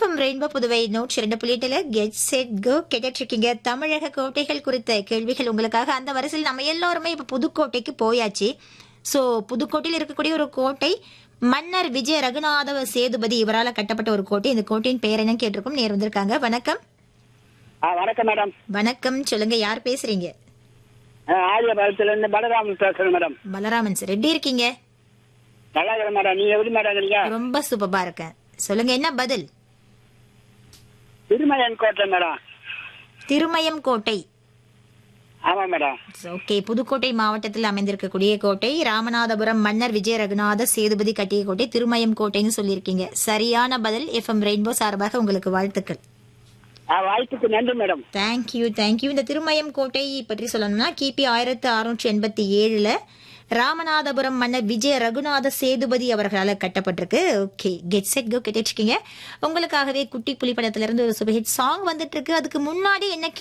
FM rainbow Puduvai நூற்றி இரண்டு புள்ளிட்டுல get set go கேட்டுட்டு இருக்கீங்க தமிழக கோட்டைகள் குறித்த கேள்விகள் உங்களுக்காக அந்த வரிசையில் நம்ம எல்லாருமே இப்ப புதுக்கோட்டைக்கு போயாச்சு சோ புதுக்கோட்டையில் இருக்கக்கூடிய ஒரு கோட்டை மன்னர் விஜய ரகுநாத சேதுபதி இவரால் கட்டப்பட்ட ஒரு கோட்டை இந்த கோட்டையின் பெயர் என்னன்னு கேட்டிருக்கோம் நேர் வந்திருக்காங்க வணக்கம் ஆ வணக்கம் மேடம் வணக்கம் சொல்லுங்க யார் பேசுறீங்க ஆரியபாளத்துல இருந்து பலராமன் பேசுறேன் மேடம் பலராமன் சார் எப்படி இருக்கீங்க நல்லா இருக்கிறேன் மேடம் நீங்க எப்படி மேடம் இருக்கீங்க ரொம்ப சூப்பரா இருக்கேன் சொல்லுங்க என்ன பதில் திருமலையன் கோட்டை மேடம் திருமயம் கோட்டை ஆமா மேடம் ஓகே புதுக்கோட்டை மாவட்டத்தில் அமைந்திருக்கக்கூடிய கோட்டை ராமநாதபுரம் மன்னர் விஜய ரகுநாத சேதுபதி கட்டிய கோட்டை திருமயம் கோட்டைன்னு சொல்லியிருக்கீங்க சரியான பதில் எஃப்எம் ரெயின்போ சார்பாக உங்களுக்கு வாழ்த்துக்கள் ஆ, வாய்ப்புக்கு நன்றி மேடம் தேங்க்யூ தேங்க்யூ இந்த திருமயம் கோட்டை பற்றி சொல்லணும்னா கிபி ஆயிரத்தி அறுநூற்றி எண்பத்தி ஏழுல ராமநாதபுரம் மன்னர் விஜய ரகுநாத சேதுபதி அவர்களால் கட்டப்பட்டிருக்கு ஓகே கெட் செட் கோ கேட்டுருக்கீங்க உங்களுக்காகவே குட்டி புலி படத்துல இருந்து ஒரு சூப்பர் ஹிட் சாங் வந்துட்டு இருக்கு அதுக்கு முன்னாடி என்ன